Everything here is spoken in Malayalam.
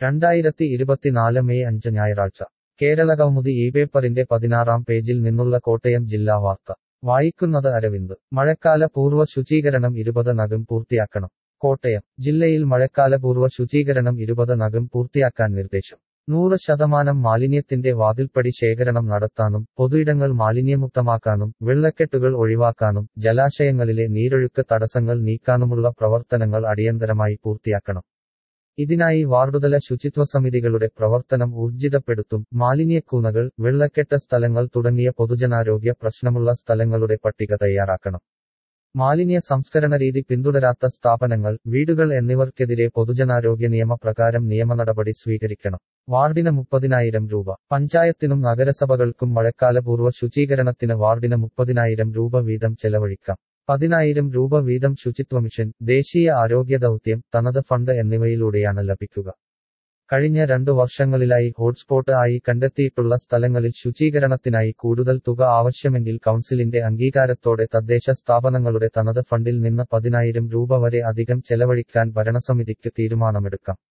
രണ്ടായിരത്തി ഇരുപത്തിനാല് മെയ് അഞ്ച് ഞായറാഴ്ച കേരളകൗമുദി ഈ പേപ്പറിന്റെ പതിനാറാം പേജിൽ നിന്നുള്ള കോട്ടയം ജില്ലാ വാർത്ത വായിക്കുന്നത് അരവിന്ദ് മഴക്കാല പൂർവ്വ ശുചീകരണം ഇരുപത് നഗം പൂർത്തിയാക്കണം കോട്ടയം ജില്ലയിൽ മഴക്കാലപൂർവ്വ ശുചീകരണം ഇരുപത് നഗം പൂർത്തിയാക്കാൻ നിർദ്ദേശം നൂറ് ശതമാനം മാലിന്യത്തിന്റെ വാതിൽപ്പടി ശേഖരണം നടത്താനും പൊതുയിടങ്ങൾ മാലിന്യമുക്തമാക്കാനും വെള്ളക്കെട്ടുകൾ ഒഴിവാക്കാനും ജലാശയങ്ങളിലെ നീരൊഴുക്ക് തടസ്സങ്ങൾ നീക്കാനുമുള്ള പ്രവർത്തനങ്ങൾ അടിയന്തരമായി പൂർത്തിയാക്കണം ഇതിനായി വാർഡുതല ശുചിത്വ സമിതികളുടെ പ്രവർത്തനം ഊർജിതപ്പെടുത്തും മാലിന്യക്കൂനകൾ വെള്ളക്കെട്ട സ്ഥലങ്ങൾ തുടങ്ങിയ പൊതുജനാരോഗ്യ പ്രശ്നമുള്ള സ്ഥലങ്ങളുടെ പട്ടിക തയ്യാറാക്കണം മാലിന്യ സംസ്കരണ രീതി പിന്തുടരാത്ത സ്ഥാപനങ്ങൾ വീടുകൾ എന്നിവർക്കെതിരെ പൊതുജനാരോഗ്യ നിയമപ്രകാരം നിയമനടപടി സ്വീകരിക്കണം വാർഡിന് മുപ്പതിനായിരം രൂപ പഞ്ചായത്തിനും നഗരസഭകൾക്കും മഴക്കാലപൂർവ്വ ശുചീകരണത്തിന് വാർഡിന് മുപ്പതിനായിരം രൂപ വീതം ചെലവഴിക്കാം പതിനായിരം രൂപ വീതം ശുചിത്വ മിഷൻ ദേശീയ ആരോഗ്യ ദൗത്യം തനത് ഫണ്ട് എന്നിവയിലൂടെയാണ് ലഭിക്കുക കഴിഞ്ഞ രണ്ടു വർഷങ്ങളിലായി ഹോട്ട്സ്പോട്ട് ആയി കണ്ടെത്തിയിട്ടുള്ള സ്ഥലങ്ങളിൽ ശുചീകരണത്തിനായി കൂടുതൽ തുക ആവശ്യമെങ്കിൽ കൗൺസിലിന്റെ അംഗീകാരത്തോടെ തദ്ദേശ സ്ഥാപനങ്ങളുടെ തനത് ഫണ്ടിൽ നിന്ന് പതിനായിരം രൂപ വരെ അധികം ചെലവഴിക്കാൻ ഭരണസമിതിക്ക് തീരുമാനമെടുക്കാം